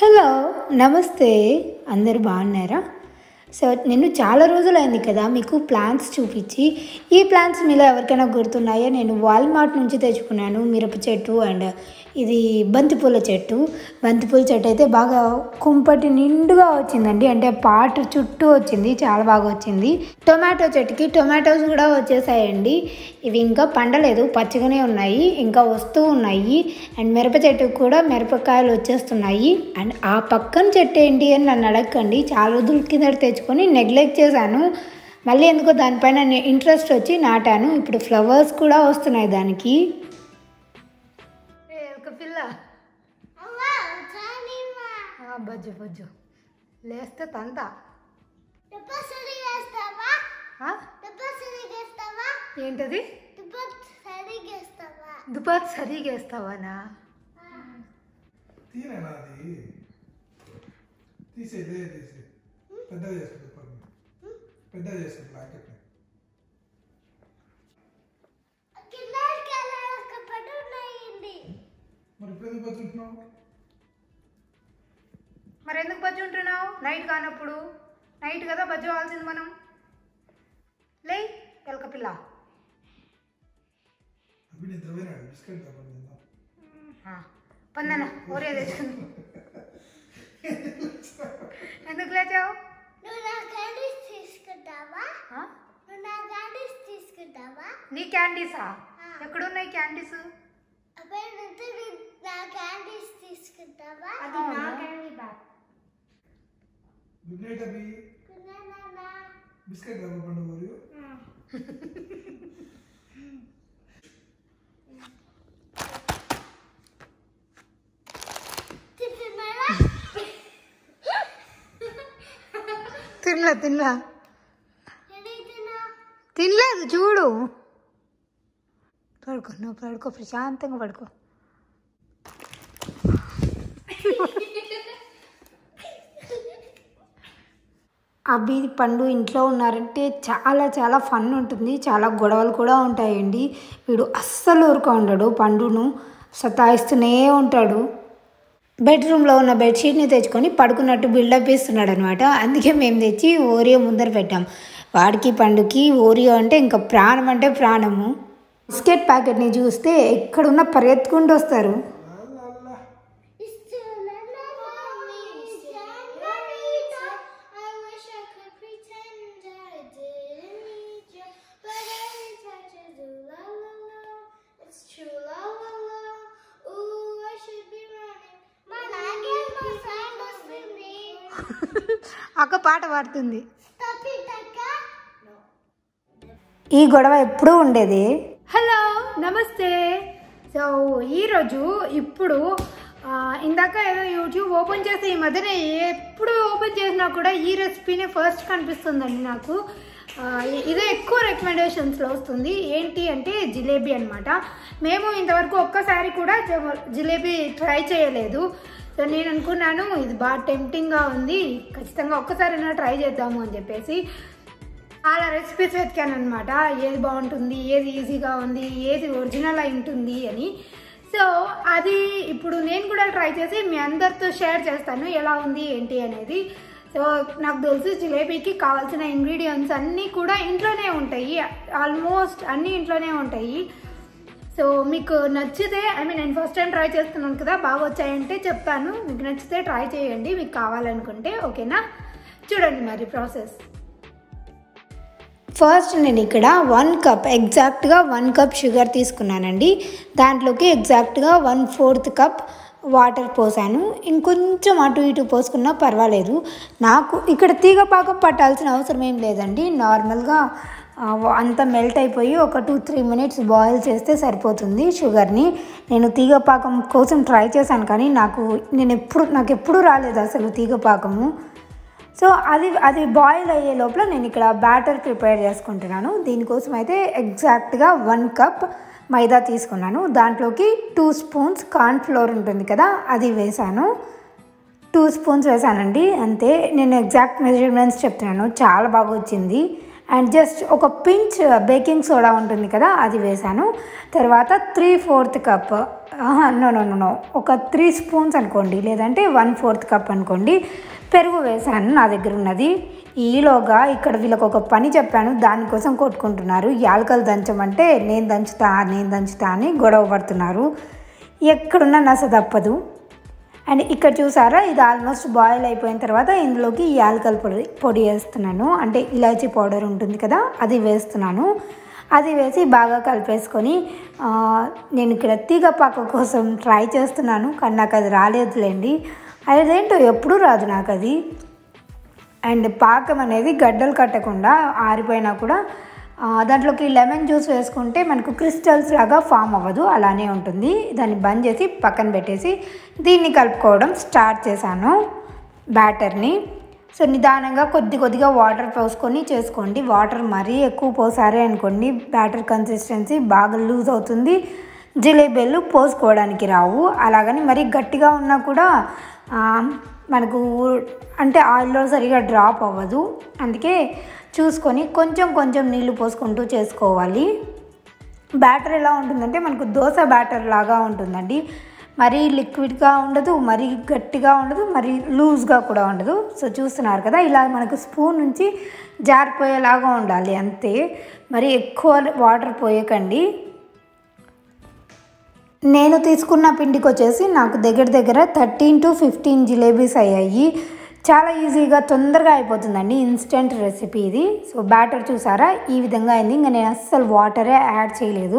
Hello నమస్తే అందరు బాగున్నారా సో నేను చాలా రోజులైంది కదా మీకు ప్లాంట్స్ చూపించి ఈ ప్లాంట్స్ మీలో ఎవరికైనా గుర్తున్నాయో నేను వాల్మార్ట్ నుంచి తెచ్చుకున్నాను మిరప చెట్టు అండ్ ఇది బంతిపూల చెట్టు బంతిపూల చెట్టు అయితే బాగా కుంపటి నిండుగా వచ్చిందండి అంటే పాటు చుట్టూ వచ్చింది చాలా బాగా వచ్చింది టొమాటో చెట్టుకి టొమాటోస్ కూడా వచ్చేసాయండి ఇవి ఇంకా పండలేదు పచ్చగానే ఉన్నాయి ఇంకా వస్తూ ఉన్నాయి అండ్ మిరప చెట్టుకు కూడా మిరపకాయలు వచ్చేస్తున్నాయి అండ్ ఆ పక్కన చెట్టు ఏంటి అని నన్ను అడగండి చాలా రోజుల కింద తెచ్చుకొని నెగ్లెక్ట్ చేశాను మళ్ళీ ఎందుకో దానిపైన ఇంట్రెస్ట్ వచ్చి నాటాను ఇప్పుడు ఫ్లవర్స్ కూడా వస్తున్నాయి దానికి ఒక పిల్ల అవ్వా చానిమా బజ్జు బజ్జు లేస్తే తంత డబ్బా సరిగేస్తావా డబ్బా సరిగేస్తావా ఏంటది డబ్బా సరిగేస్తావా దుపాత్ సరిగా వేస్తావానా తీరేనా అది తీసేదే తీసే పెద్దగా చేసుకుంటుంది పన్ను పెద్దగా చేసుకుంటుంది బ్లాంకెట్ కిందకి వెళ్ళాక పడు ఉన్నాయండి మరి ఇప్పుడు ఎందుకు బతుకుంటున్నావు మరి ఎందుకు బజ్జు ఉంటున్నావు నైట్ కానప్పుడు నైట్ కదా బజ్జు అవ్వాల్సింది మనం లే ఎలక పిల్ల అవి నిద్రపోయినాడు బిస్కెట్ తప్పని తిందాం పొందన ఊరే తెచ్చుకుంది ఎందుకు లేచావు నువ్వు నా క్యాండీస్ తీసుకుంటావా ఆ? నువ్వు నా క్యాండీస్ తీసుకుంటావా నీ క్యాండీసా ఎక్కడున్నాయి క్యాండీస్ అబ్బాయి నువ్వు నీ- నా క్యాండీస్ తీసుకుంటావా అది నా క్యాండీ బ్యాగ్ గుడ్ నైట్ అవి బిస్కెట్ తప్ప పండు మరియు టిఫిన్ మేడం తినలే తినలే ఏదైతున్నా తినలేదు చూడు పడుకో నువ్వు పడుకో ప్రశాంతంగా పడుకో అభి పండు ఇంట్లో ఉన్నారంటే చాలా చాలా ఫన్ ఉంటుంది చాలా గొడవలు కూడా ఉంటాయండి వీడు అస్సలు ఊరుకో ఉండడు పండును సతాయిస్తూనే ఉంటాడు బెడ్రూమ్లో ఉన్న బెడ్షీట్ని తెచ్చుకొని పడుకున్నట్టు బిల్డప్ ఇస్తున్నాడు అనమాట అందుకే మేము తెచ్చి ఓరియో ముందర పెట్టాం వాడికి పండుకి ఓరియో అంటే ఇంకా ప్రాణం అంటే ప్రాణము బిస్కెట్ ప్యాకెట్ని చూస్తే ఎక్కడున్నా పరిగెత్తుకుంటూ వస్తారు అల్లా It's still another January I wish I could pretend I didn't need you, but every touch is ooh la la la. It's true la la la. Ooh, I should be running. Man, I get my side వస్తుంది. అక్క పాట పాడుతుంది Stop it, Akka. ఈ గొడవ ఎప్పుడూ ఉండేది hello నమస్తే so ఈరోజు ఇప్పుడు ఆ, ఇందాక ఏదో యూట్యూబ్ ఓపెన్ చేసి ఈ మధ్యన ఎప్పుడు ఓపెన్ చేసినా కూడా ఈ రెసిపీనే ఫస్ట్ కనిపిస్తుందండి నాకు ఆ, ఇ- ఇదే ఎక్కువ రికమెండేషన్స్లో వస్తుంది ఏంటి అంటే జిలేబీ అనమాట మేము ఇంతవరకు ఒక్కసారి కూడా జ- జిలేబీ ట్రై చేయలేదు సో నేను అనుకున్నాను ఇది బాగా టెంప్టింగ్గా ఉంది ఖచ్చితంగా ఒక్కసారైనా ట్రై చేద్దాము అని చెప్పేసి చాలా రెసిపీస్ వెతికాను అనమాట ఏది బాగుంటుంది ఏది ఈజీగా ఉంది ఏది ఒరిజినల్ అయి ఉంటుంది అని సో అది ఇప్పుడు నేను కూడా ట్రై చేసి మీ అందరితో షేర్ చేస్తాను ఎలా ఉంది ఏంటి అనేది సో నాకు తెలిసి జిలేబీకి కావాల్సిన ఇంగ్రీడియంట్స్ అన్నీ కూడా ఇంట్లోనే ఉంటాయి ఆల్మోస్ట్ అన్నీ ఇంట్లోనే ఉంటాయి సో మీకు నచ్చితే ఐ మీన్ నేను ఫస్ట్ టైం ట్రై చేస్తున్నాను కదా బాగా వచ్చాయంటే చెప్తాను మీకు నచ్చితే ట్రై చేయండి మీకు కావాలనుకుంటే ఓకేనా చూడండి మరి ప్రాసెస్ ఫస్ట్ నేను ఇక్కడ వన్ కప్ ఎగ్జాక్ట్గా వన్ కప్ షుగర్ తీసుకున్నానండి దాంట్లోకి ఎగ్జాక్ట్గా వన్ ఫోర్త్ కప్ వాటర్ పోసాను ఇంకొంచెం అటు ఇటు పోసుకున్నా పర్వాలేదు నాకు ఇక్కడ తీగ పాకం పట్టాల్సిన అవసరం ఏం లేదండి నార్మల్గా ఆ, అంతా మెల్ట్ అయిపోయి ఒక టూ త్రీ మినిట్స్ బాయిల్ చేస్తే సరిపోతుంది షుగర్ని నేను తీగ పాకం కోసం ట్రై చేశాను కానీ నాకు నేను ఎప్పుడు నాకు ఎప్పుడు రాలేదు అసలు తీగ పాకము సో అది అది బాయిల్ అయ్యే లోపల నేను ఇక్కడ బ్యాటర్ ప్రిపేర్ చేసుకుంటున్నాను దీనికోసం అయితే ఎగ్జాక్ట్గా వన్ కప్ మైదా తీసుకున్నాను దాంట్లోకి టూ స్పూన్స్ కార్న్ ఫ్లోర్ ఉంటుంది కదా అది వేసాను టూ స్పూన్స్ వేసానండి అంతే నేను ఎగ్జాక్ట్ మెజర్మెంట్స్ చెప్తున్నాను చాలా బాగా వచ్చింది అండ్ జస్ట్ ఒక పించ్ బేకింగ్ సోడా ఉంటుంది కదా అది వేసాను తర్వాత three fourth cup no no no no ఒక త్రీ స్పూన్స్ అనుకోండి లేదంటే వన్ ఫోర్త్ కప్ అనుకోండి పెరుగు వేసాను నా దగ్గర ఉన్నది ఈలోగా ఇక్కడ వీళ్ళకి ఒక పని చెప్పాను దానికోసం కొట్టుకుంటున్నారు యాలకలు దంచమంటే నేను దంచుతా నేను దంచుతా అని గొడవ పడుతున్నారు ఎక్కడున్నా నస తప్పదు అండ్ ఇక్కడ చూసారా ఇది ఆల్మోస్ట్ బాయిల్ అయిపోయిన తర్వాత ఇందులోకి యాలకల పొడి పొడి వేస్తున్నాను అంటే ఇలాచీ పౌడర్ ఉంటుంది కదా అది వేస్తున్నాను అది వేసి బాగా కలిపేసుకొని ఆ, నేను ఇక్కడ తీగ పాక కోసం ట్రై చేస్తున్నాను కానీ నాకు అది రాలేదులేండి అదేంటో ఎప్పుడూ రాదు నాకు అది అండ్ పాకం అనేది గడ్డలు కట్టకుండా ఆరిపోయినా కూడా ఆ, దాంట్లోకి లెమన్ జ్యూస్ వేసుకుంటే మనకు క్రిస్టల్స్ లాగా ఫామ్ అవ్వదు అలానే ఉంటుంది దాన్ని బంద్ చేసి పక్కన పెట్టేసి దీన్ని కలుపుకోవడం స్టార్ట్ చేశాను బ్యాటర్ని సో నిదానంగా కొద్ది కొద్దిగా వాటర్ పోసుకొని చేసుకోండి వాటర్ మరీ ఎక్కువ పోసారే అనుకోండి బ్యాటర్ కన్సిస్టెన్సీ బాగా లూజ్ అవుతుంది జిలేబీలు పోసుకోవడానికి రావు అలాగని మరీ గట్టిగా ఉన్నా కూడా ఆ, మనకు అంటే ఆయిల్లో సరిగా డ్రాప్ అవ్వదు అందుకే చూసుకొని కొంచెం కొంచెం నీళ్లు పోసుకుంటూ చేసుకోవాలి బ్యాటర్ ఎలా ఉంటుందంటే మనకు దోశ బ్యాటర్ లాగా ఉంటుందండి మరీ లిక్విడ్గా ఉండదు మరీ గట్టిగా ఉండదు మరీ లూజ్గా కూడా ఉండదు సో చూస్తున్నారు కదా ఇలా మనకు స్పూన్ నుంచి జారిపోయేలాగా ఉండాలి అంతే మరి ఎక్కువ వాటర్ పోయకండి నేను తీసుకున్న పిండికి వచ్చేసి నాకు దగ్గర దగ్గర థర్టీన్ టు ఫిఫ్టీన్ జిలేబీస్ అయ్యాయి చాలా ఈజీగా తొందరగా అయిపోతుందండి ఇన్స్టెంట్ రెసిపీ ఇది సో బ్యాటర్ చూసారా ఈ విధంగా అయింది ఇంకా నేను అస్సలు వాటరే యాడ్ చేయలేదు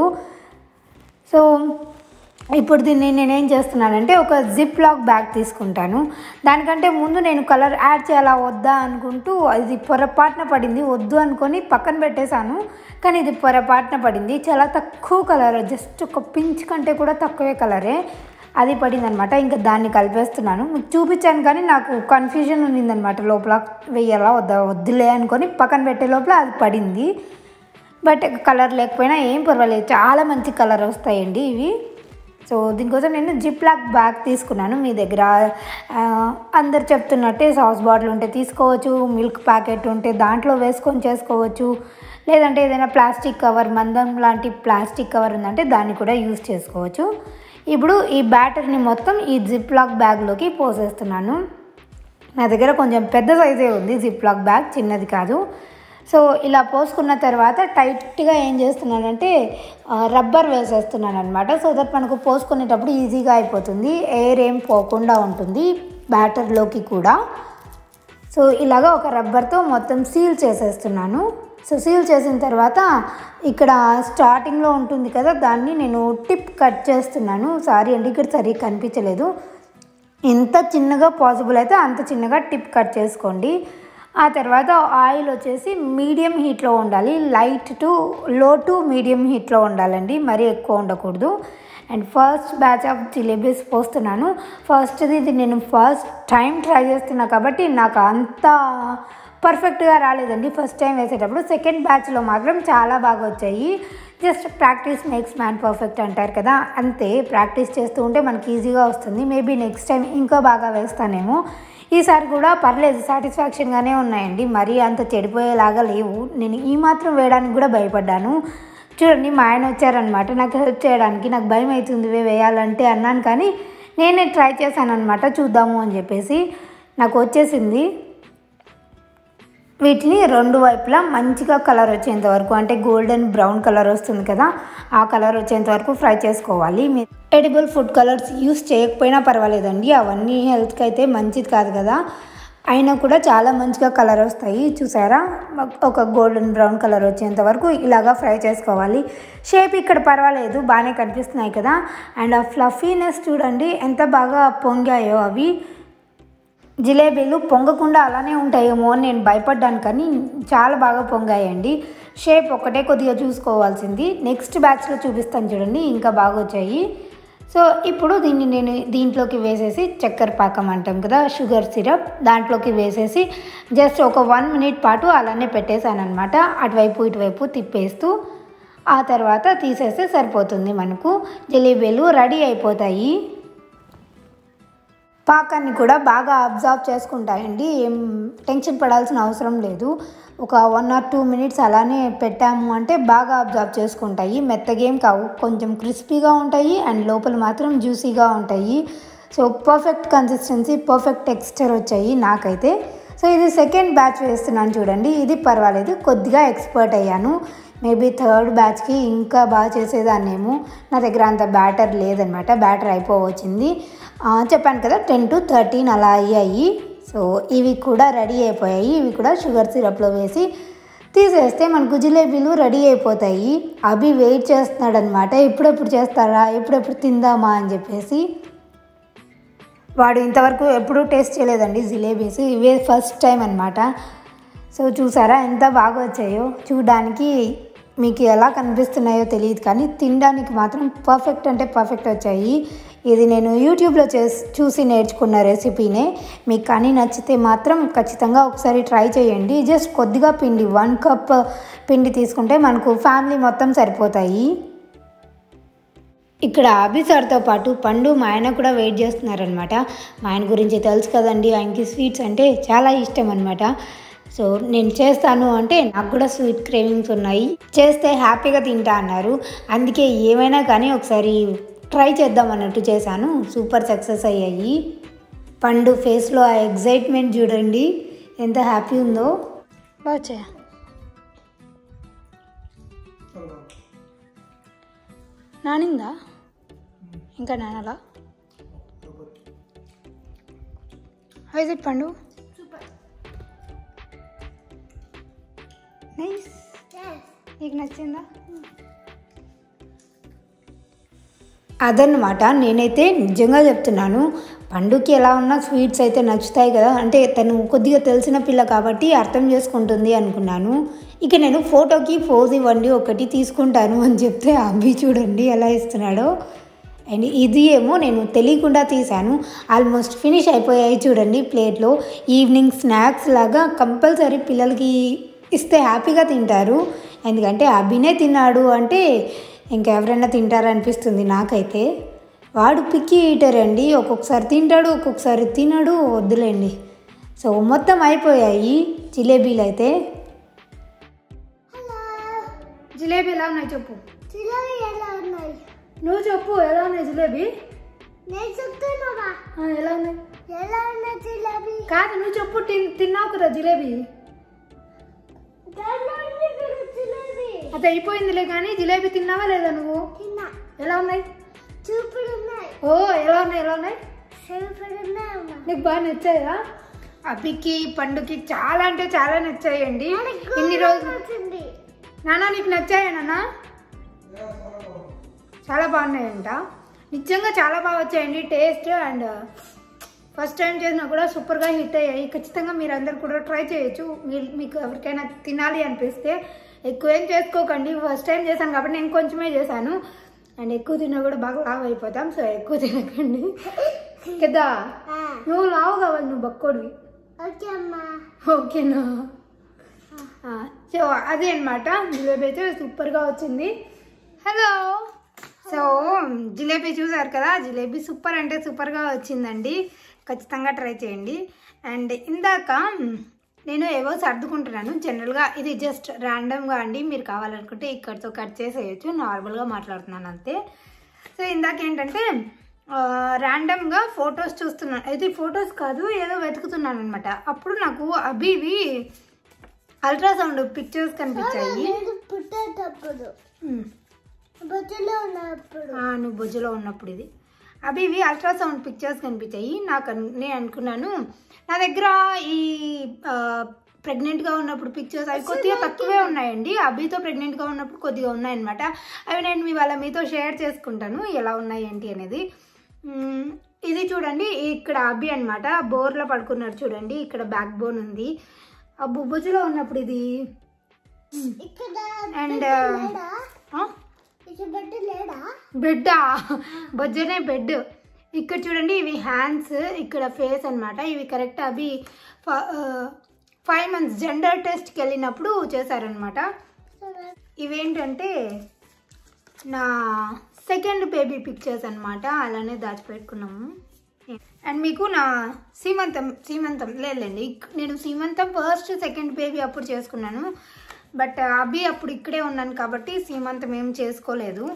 సో ఇప్పుడు దీన్ని నేనేం చేస్తున్నానంటే ఒక జిప్ లాక్ బ్యాగ్ తీసుకుంటాను దానికంటే ముందు నేను కలర్ యాడ్ చేయాలా వద్దా అనుకుంటూ ఇది పొరపాటున పడింది వద్దు అనుకొని పక్కన పెట్టేశాను కానీ ఇది పొరపాటున పడింది చాలా తక్కువ కలర్ జస్ట్ ఒక పించ్ కంటే కూడా తక్కువే కలరే అది పడింది అనమాట ఇంకా దాన్ని కలిపేస్తున్నాను మీకు చూపించాను కానీ నాకు కన్ఫ్యూజన్ ఉన్నిందనమాట లోపల వెయ్యాలా వద్దా వద్దులే అనుకొని పక్కన పెట్టే లోపల అది పడింది బట్ కలర్ లేకపోయినా ఏం పర్వాలేదు చాలా మంచి కలర్ వస్తాయండి ఇవి సో దీనికోసం నేను జిప్ లాక్ బ్యాగ్ తీసుకున్నాను మీ దగ్గర ఆ, అందరు చెప్తున్నట్టే సాస్ బాటిల్ ఉంటే తీసుకోవచ్చు మిల్క్ ప్యాకెట్ ఉంటే దాంట్లో వేసుకొని చేసుకోవచ్చు లేదంటే ఏదైనా ప్లాస్టిక్ కవర్ మందం లాంటి ప్లాస్టిక్ కవర్ ఉందంటే దాన్ని కూడా యూస్ చేసుకోవచ్చు ఇప్పుడు ఈ బ్యాటర్ని మొత్తం ఈ జిప్ లాక్ బ్యాగ్లోకి పోసేస్తున్నాను నా దగ్గర కొంచెం పెద్ద సైజే ఉంది జిప్ లాక్ బ్యాగ్ చిన్నది కాదు సో ఇలా పోసుకున్న తర్వాత టైట్గా ఏం చేస్తున్నానంటే ఆ, రబ్బర్ వేసేస్తున్నాను అనమాట సో దట్ మనకు పోసుకునేటప్పుడు ఈజీగా అయిపోతుంది ఎయిర్ ఏం పోకుండా ఉంటుంది బ్యాటర్లోకి కూడా సో ఇలాగా ఒక రబ్బర్తో మొత్తం సీల్ చేసేస్తున్నాను సో సీల్ చేసిన తర్వాత ఇక్కడ స్టార్టింగ్లో ఉంటుంది కదా దాన్ని నేను టిప్ కట్ చేస్తున్నాను సారీ అండి ఇక్కడ సరిగ్గా కనిపించలేదు ఎంత చిన్నగా పాసిబుల్ అయితే అంత చిన్నగా టిప్ కట్ చేసుకోండి ఆ తర్వాత ఆయిల్ వచ్చేసి మీడియం హీట్లో ఉండాలి light to low to medium హీట్లో ఉండాలండి మరీ ఎక్కువ ఉండకూడదు and first batch of jalebis పోస్తున్నాను ఫస్ట్ది ఇది నేను ఫస్ట్ టైం ట్రై చేస్తున్నా కాబట్టి నాకు అంత పర్ఫెక్ట్గా రాలేదండి ఫస్ట్ టైం వేసేటప్పుడు సెకండ్ బ్యాచ్లో మాత్రం చాలా బాగా వచ్చాయి just practice makes man perfect అంటారు కదా అంతే ప్రాక్టీస్ చేస్తూ ఉంటే మనకి ఈజీగా వస్తుంది మేబీ నెక్స్ట్ టైం ఇంకా బాగా వేస్తానేమో ఈసారి కూడా పర్లేదు సాటిస్ఫాక్షన్గానే ఉన్నాయండి మరీ అంత చెడిపోయేలాగా లేవు నేను ఈ మాత్రం వేయడానికి కూడా భయపడ్డాను చూడండి మా ఆయన వచ్చారనమాట నాకు హెల్ప్ చేయడానికి నాకు భయం అవుతుంది ఇవే వేయాలంటే అన్నాను కానీ నేనే ట్రై చేశాను అనమాట చూద్దాము అని చెప్పేసి నాకు వచ్చేసింది వీటిని రెండు వైపులా మంచిగా కలర్ వచ్చేంత వరకు అంటే గోల్డెన్ బ్రౌన్ కలర్ వస్తుంది కదా ఆ కలర్ వచ్చేంత వరకు ఫ్రై చేసుకోవాలి మీరు ఎడిబుల్ ఫుడ్ కలర్స్ యూస్ చేయకపోయినా పర్వాలేదండి అవన్నీ హెల్త్కి అయితే మంచిది కాదు కదా అయినా కూడా చాలా మంచిగా కలర్ వస్తాయి చూసారా ఒక గోల్డెన్ బ్రౌన్ కలర్ వచ్చేంత వరకు ఇలాగా ఫ్రై చేసుకోవాలి షేప్ ఇక్కడ పర్వాలేదు బాగానే కనిపిస్తున్నాయి కదా అండ్ ఆ ఫ్లఫీనెస్ చూడండి ఎంత బాగా పొంగాయో అవి జిలేబీలు పొంగకుండా అలానే ఉంటాయేమో అని నేను భయపడ్డాను కానీ చాలా బాగా పొంగాయండి షేప్ ఒకటే కొద్దిగా చూసుకోవాల్సింది నెక్స్ట్ బ్యాచ్లో చూపిస్తాను చూడండి ఇంకా బాగా వచ్చాయి సో ఇప్పుడు దీన్ని నేను దీంట్లోకి వేసేసి చక్కెర పాకం అంటాం కదా షుగర్ సిరప్ దాంట్లోకి వేసేసి జస్ట్ ఒక వన్ మినిట్ పాటు అలానే పెట్టేశాను అనమాట అటువైపు ఇటువైపు తిప్పేస్తూ ఆ తర్వాత తీసేస్తే సరిపోతుంది మనకు జిలేబీలు రెడీ అయిపోతాయి పాకాన్ని కూడా బాగా అబ్జర్వ్ చేసుకుంటాయండి ఏం టెన్షన్ పడాల్సిన అవసరం లేదు ఒక వన్ ఆర్ టూ మినిట్స్ అలానే పెట్టాము అంటే బాగా అబ్జర్వ్ చేసుకుంటాయి మెత్తగేం కావు కొంచెం క్రిస్పీగా ఉంటాయి అండ్ లోపల మాత్రం జ్యూసీగా ఉంటాయి so perfect consistency perfect texture వచ్చాయి నాకైతే సో ఇది సెకండ్ బ్యాచ్ వేస్తున్నాను చూడండి ఇది పర్వాలేదు కొద్దిగా ఎక్స్పర్ట్ అయ్యాను మేబీ థర్డ్ బ్యాచ్కి ఇంకా బాగా చేసేదాన్నేమో నా దగ్గర అంత బ్యాటర్ లేదనమాట బ్యాటర్ అయిపోవచ్చింది ఆ, చెప్పాను కదా టెన్ టు థర్టీన్ అలా అయ్యాయి సో ఇవి కూడా రెడీ అయిపోయాయి ఇవి కూడా షుగర్ సిరప్లో వేసి తీసేస్తే మనకు జిలేబీలు రెడీ అయిపోతాయి అవి వెయిట్ చేస్తున్నాడు అనమాట ఎప్పుడెప్పుడు చేస్తారా ఎప్పుడెప్పుడు తిందామా అని చెప్పేసి వాడు ఇంతవరకు ఎప్పుడూ టేస్ట్ చేయలేదండి జిలేబీస్ ఇవే ఫస్ట్ టైం అనమాట సో చూసారా ఎంత బాగా వచ్చాయో చూడడానికి మీకు ఎలా కనిపిస్తున్నాయో తెలియదు కానీ తినడానికి మాత్రం పర్ఫెక్ట్ అంటే పర్ఫెక్ట్ వచ్చాయి ఇది నేను యూట్యూబ్లో చేసి చూసి నేర్చుకున్న రెసిపీనే మీకు కానీ నచ్చితే మాత్రం ఖచ్చితంగా ఒకసారి ట్రై చేయండి జస్ట్ కొద్దిగా పిండి వన్ కప్ పిండి తీసుకుంటే మనకు ఫ్యామిలీ మొత్తం సరిపోతాయి ఇక్కడ అభి సార్తో పాటు పండు మా ఆయన కూడా వెయిట్ చేస్తున్నారనమాట మా ఆయన గురించి తెలుసు కదండి ఆయనకి స్వీట్స్ అంటే చాలా ఇష్టం అనమాట సో నేను చేస్తాను అంటే నాకు కూడా స్వీట్ క్రేవింగ్స్ ఉన్నాయి చేస్తే హ్యాపీగా తింటా అన్నారు అందుకే ఏమైనా కానీ ఒకసారి ట్రై చేద్దాం అన్నట్టు చేశాను సూపర్ సక్సెస్ అయ్యాయి పండు ఫేస్లో ఆ ఎగ్జైట్మెంట్ చూడండి ఎంత హ్యాపీ ఉందో బాగా చాలా బాగుంది. నానిందా ఇంకా నానాలా super. How is it Pandu nice Yes. నీకు నచ్చిందా అదన్నమాట నేనైతే నిజంగా చెప్తున్నాను పండుకి ఎలా ఉన్నా స్వీట్స్ అయితే నచ్చుతాయి కదా అంటే తను కొద్దిగా తెలిసిన పిల్ల కాబట్టి అర్థం చేసుకుంటుంది అనుకున్నాను ఇక నేను ఫోటోకి పోజ్ ఇవ్వండి ఒకటి తీసుకుంటాను అని చెప్తే అవి చూడండి ఎలా ఇస్తున్నాడో అండ్ ఇది ఏమో నేను తెలియకుండా తీశాను ఆల్మోస్ట్ ఫినిష్ అయిపోయాయి చూడండి ప్లేట్లో ఈవినింగ్ స్నాక్స్ లాగా కంపల్సరీ పిల్లలకి ఇస్తే హ్యాపీగా తింటారు ఎందుకంటే అభినే తిన్నాడు అంటే ఇంకెవరైనా తింటారనిపిస్తుంది నాకైతే వాడు పిక్కి ఈటర్ అండి ఒక్కొక్కసారి తింటాడు ఒక్కొక్కసారి తినడు వద్దులేండి సో మొత్తం అయిపోయాయి జిలేబీలు అయితే Hello. జిలేబీ ఎలా ఉన్నాయి చెప్పు చిల్లలు ఎలా ఉన్నాయి నువ్వు చెప్పు ఎలా ఉన్నాయి జిలేబీ నేను చెప్తున్నావా ఎలా ఉన్నాయి ఎలా ఉన్నాయి జిలేబీ కాదు నువ్వు చెప్పు తిన్ తిన్నావు కదా జిలేబీ దాంట్లో ఉంది కదా జిలేబీ అది అయిపోయిందిలే కానీ జిలేబీ తిన్నావా లేదా నువ్వు తిన్నా ఎలా ఉన్నాయి చూపుడు ఉన్నాయి ఓ ఎలా ఉన్నాయి ఎలా ఉన్నాయి సూపర్ ఉన్నాయి అమ్మా నీకు బాగా నచ్చాయా అభికి పండుకి చాలా అంటే చాలా నచ్చాయండి ఇన్ని రోజులు వచ్చింది నానా నీకు నచ్చాయా నాన్న చాలా బాగున్నాయంట నిజంగా చాలా బాగా వచ్చాయండి టేస్ట్ అండ్ ఫస్ట్ టైం చేసినా కూడా సూపర్గా హిట్ అయ్యాయి ఖచ్చితంగా మీరు అందరు కూడా ట్రై చేయొచ్చు మీరు మీకు ఎవరికైనా తినాలి అనిపిస్తే ఎక్కువ ఏం చేసుకోకండి ఫస్ట్ టైం చేశాను కాబట్టి నేను కొంచెమే చేశాను అండ్ ఎక్కువ తిన్నా కూడా బాగా లావ్ అయిపోతాం సో ఎక్కువ తినకండి కదా నువ్వు లావు కావాలి నువ్వు బక్కోడివి ఓకే అమ్మా ఓకేనా ఆ, సో అదే అనమాట జిలేబీ అయితే సూపర్గా వచ్చింది హలో సో జిలేబీ చూసారు కదా జిలేబీ సూపర్ అంటే సూపర్గా వచ్చిందండి ఖచ్చితంగా ట్రై చేయండి అండ్ ఇందాక నేను ఏవో సర్దుకుంటున్నాను జనరల్గా ఇది జస్ట్ ర్యాండమ్గా అండి మీరు కావాలనుకుంటే ఇక్కడితో కట్ చేసేయచ్చు నార్మల్గా మాట్లాడుతున్నాను అంతే సో ఇందాక ఏంటంటే ర్యాండమ్గా ఫొటోస్ చూస్తున్నాను ఇది ఫొటోస్ కాదు ఏదో వెతుకుతున్నాను అనమాట అప్పుడు నాకు అభివి అల్ట్రాసౌండ్ పిక్చర్స్ కనిపించాయి నేను పుట్టేటప్పుడు ఉమ్. బొత్తులో ఉన్నప్పుడు ఆ, నువ్వు భుజలో ఉన్నప్పుడు ఇది అవి ఇవి అల్ట్రాసౌండ్ పిక్చర్స్ కనిపించాయి నాకు అన్- నేను అనుకున్నాను నా దగ్గర ఈ ప్రెగ్నెంట్గా ఉన్నప్పుడు పిక్చర్స్ అవి కొద్దిగా తక్కువే ఉన్నాయండి అభితో ప్రెగ్నెంట్గా ఉన్నప్పుడు కొద్దిగా ఉన్నాయన్నమాట అవి నేను మీ వాళ్ళ మీతో షేర్ చేసుకుంటాను ఎలా ఉన్నాయి ఏంటి అనేది మ్మ్, ఇది చూడండి ఇక్కడ అభి అనమాట బోర్లో పడుకున్నాడు చూడండి ఇక్కడ బ్యాక్ బోన్ ఉంది ఆ బుబ్బుజులో ఉన్నప్పుడు ఇది ఇక్కడ అండ్ లేడా ఆ? ఇక్కడ బెడ్ లేడా బెడ్డా బొజ్జనే బెడ్ ఇక్కడ చూడండి ఇవి హ్యాండ్స్ ఇక్కడ ఫేస్ అన్నమాట ఇవి కరెక్ట్ అవి ఫైవ్ మంత్స్ జెండర్ టెస్ట్కి వెళ్ళినప్పుడు చేశారనమాట ఇవేంటంటే నా సెకండ్ బేబీ పిక్చర్స్ అన్నమాట అలానే దాచిపెట్టుకున్నాము అండ్ మీకు నా సీమంతం సీమంతం లేదండి ఇక్- నేను సీమంతం ఫస్ట్ సెకండ్ బేబీ అప్పుడు చేసుకున్నాను బట్ అభి అప్పుడు ఇక్కడే ఉన్నాను కాబట్టి సీమంతం ఏం చేసుకోలేదు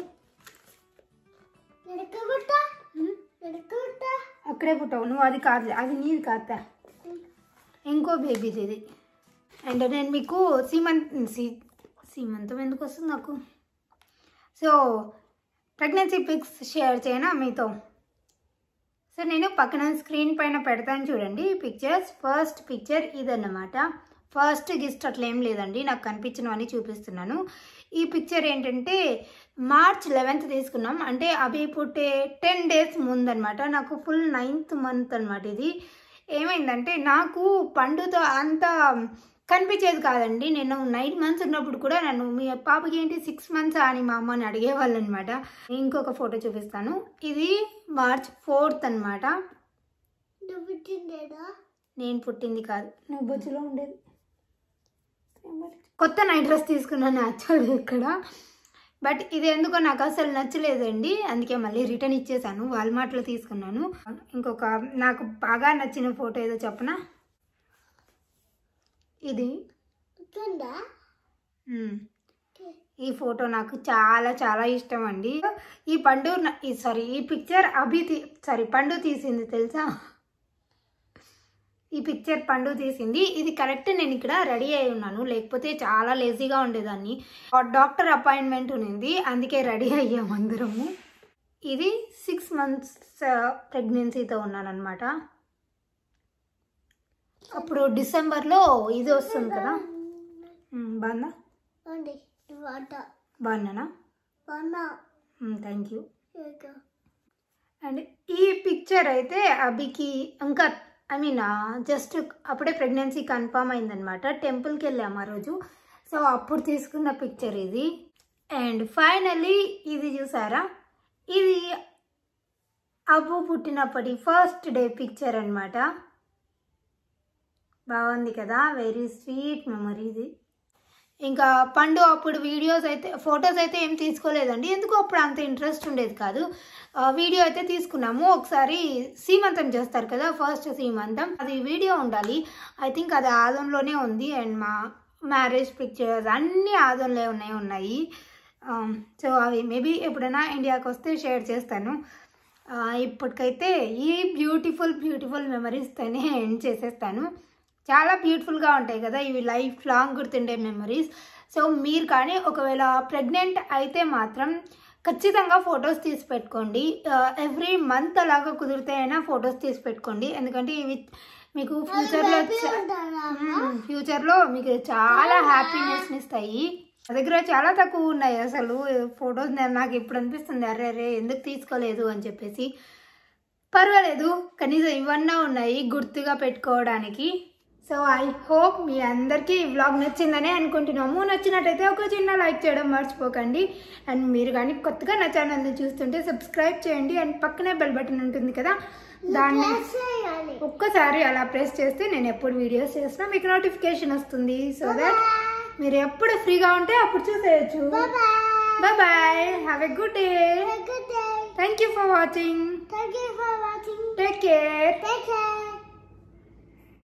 నడకబుట్ట నడకబుట్ట అక్కడే పుట్టావు నువ్వు అది కాదు అది నీది కాదా ఇంకో బేబీది ఇది అండ్ నేను మీకు సీమంత్ సీ సీమంతం ఎందుకు వస్తుంది నాకు సో ప్రెగ్నెన్సీ పిక్స్ షేర్ చేయనా మీతో సో నేను పక్కన స్క్రీన్ పైన పెడతాను చూడండి పిక్చర్స్ ఫస్ట్ పిక్చర్ ఇదన్నమాట ఫస్ట్ గిస్ట్ అట్లా ఏం లేదండి నాకు కనిపించినవన్నీ చూపిస్తున్నాను ఈ పిక్చర్ ఏంటంటే మార్చ్ లెవెన్త్ తీసుకున్నాం అంటే అవి పుట్టే టెన్ డేస్ ముందనమాట నాకు ఫుల్ నైన్త్ మంత్ అనమాట ఇది ఏమైందంటే నాకు పండుతో అంత కనిపించేది కాదండి నేను నైన్ మంత్స్ ఉన్నప్పుడు కూడా నన్ను మీ పాపకి ఏంటి సిక్స్ మంత్స్ అని మా అమ్మని అడిగేవాళ్ళు అనమాట ఇంకొక ఫోటో చూపిస్తాను ఇది మార్చ్ ఫోర్త్ అనమాట నువ్వు పుట్టిందేదా నేను పుట్టింది కాదు నువ్వు బొజ్జులో ఉండేది కొత్త నైట్ డ్రెస్ తీసుకున్నాను యాక్చువల్గా ఇక్కడ బట్ ఇది ఎందుకో నాకు అసలు నచ్చలేదండి అందుకే మళ్ళీ రిటర్న్ ఇచ్చేసాను వాల్మార్ట్లో తీసుకున్నాను ఇంకొక నాకు బాగా నచ్చిన ఫోటో ఏదో చెప్పనా ఇది పుట్టిందా మ్మ్. ఈ ఫోటో నాకు చాలా చాలా ఇష్టం అండి ఈ పండు నా- ఈ సారీ ఈ పిక్చర్ అభి తీ సారీ పండు తీసింది తెలుసా ఈ పిక్చర్ పండు తీసింది ఇది కరెక్ట్ నేను ఇక్కడ రెడీ అయి ఉన్నాను లేకపోతే చాలా లేజీగా ఉండేదాన్ని ఆ డాక్టర్ అపాయింట్మెంట్ ఉంది అందుకే రెడీ అయ్యాం అందరము ఇది సిక్స్ మంత్స్ ప్రెగ్నెన్సీతో ఉన్నానన్నమాట అప్పుడు డిసెంబర్లో ఇది వస్తుంది కదా మ్మ్, బాగుందా ఉంది వాట బాగున్నానా వన్న థ్యాంక్ యూ ఇక అండ్ ఈ పిక్చర్ అయితే అభికి ఇంకా ఐ మీన్ జస్ట్ అప్పుడే ప్రెగ్నెన్సీ కన్ఫామ్ అయిందనమాట టెంపుల్కి వెళ్ళాము ఆ రోజు సో అప్పుడు తీసుకున్న పిక్చర్ ఇది అండ్ ఫైనల్లీ ఇది చూసారా ఇది అబ్బు పుట్టినప్పటి ఫస్ట్ డే పిక్చర్ అన్నమాట బాగుంది కదా వెరీ స్వీట్ మెమరీ ఇది ఇంకా పండు అప్పుడు వీడియోస్ అయితే ఫొటోస్ అయితే ఏం తీసుకోలేదండి ఎందుకు అప్పుడు అంత ఇంట్రెస్ట్ ఉండేది కాదు ఆ, వీడియో అయితే తీసుకున్నాము ఒకసారి సీమంతం చేస్తారు కదా ఫస్ట్ సీమంతం అది వీడియో ఉండాలి ఐ థింక్ అది ఆదంలోనే ఉంది అండ్ మా మ్యారేజ్ పిక్చర్స్ అన్నీ ఆదంలో ఉన్నాయి ఉన్నాయి సో అవి మేబీ ఎప్పుడైనా ఇండియాకి వస్తే షేర్ చేస్తాను ఆ, ఇప్పటికైతే ఈ బ్యూటిఫుల్ బ్యూటిఫుల్ మెమరీస్తోనే ఎండ్ చేసేస్తాను చాలా బ్యూటిఫుల్గా ఉంటాయి కదా ఇవి లైఫ్ లాంగ్ గుర్తుండే మెమరీస్ సో మీరు కానీ ఒకవేళ ప్రెగ్నెంట్ అయితే మాత్రం ఖచ్చితంగా ఫొటోస్ తీసి పెట్టుకోండి ఎవ్రీ మంత్ అలాగా కుదిరితే అయినా ఫొటోస్ తీసి పెట్టుకోండి ఎందుకంటే ఇవి మీకు ఫ్యూచర్లో ఫ్యూచర్లో మీకు చాలా హ్యాపీనెస్ని ఇస్తాయి నా దగ్గర చాలా తక్కువ ఉన్నాయి అసలు ఫొటోస్ నాకు ఇప్పుడు అనిపిస్తుంది అరే అరే ఎందుకు తీసుకోలేదు అని చెప్పేసి పర్వాలేదు కనీసం ఇవన్నా ఉన్నాయి గుర్తుగా పెట్టుకోవడానికి సో ఐ హోప్ మీ అందరికీ ఈ వ్లాగ్ నచ్చిందనే అనుకుంటున్నాము నచ్చినట్టయితే ఒక చిన్న లైక్ చేయడం మర్చిపోకండి అండ్ మీరు కానీ కొత్తగా నా ఛానల్ని చూస్తుంటే సబ్స్క్రైబ్ చేయండి అండ్ పక్కనే బెల్ బటన్ ఉంటుంది కదా దాన్ని చేయాలి ఒక్కసారి అలా ప్రెస్ చేస్తే నేను ఎప్పుడు వీడియోస్ చేసినా మీకు నోటిఫికేషన్ వస్తుంది సో దట్ మీరు ఎప్పుడు ఫ్రీగా ఉంటే అప్పుడు చూసేయచ్చు bye bye have a good day Good day. Thank you for watching Thank you for watching. Take care Take care.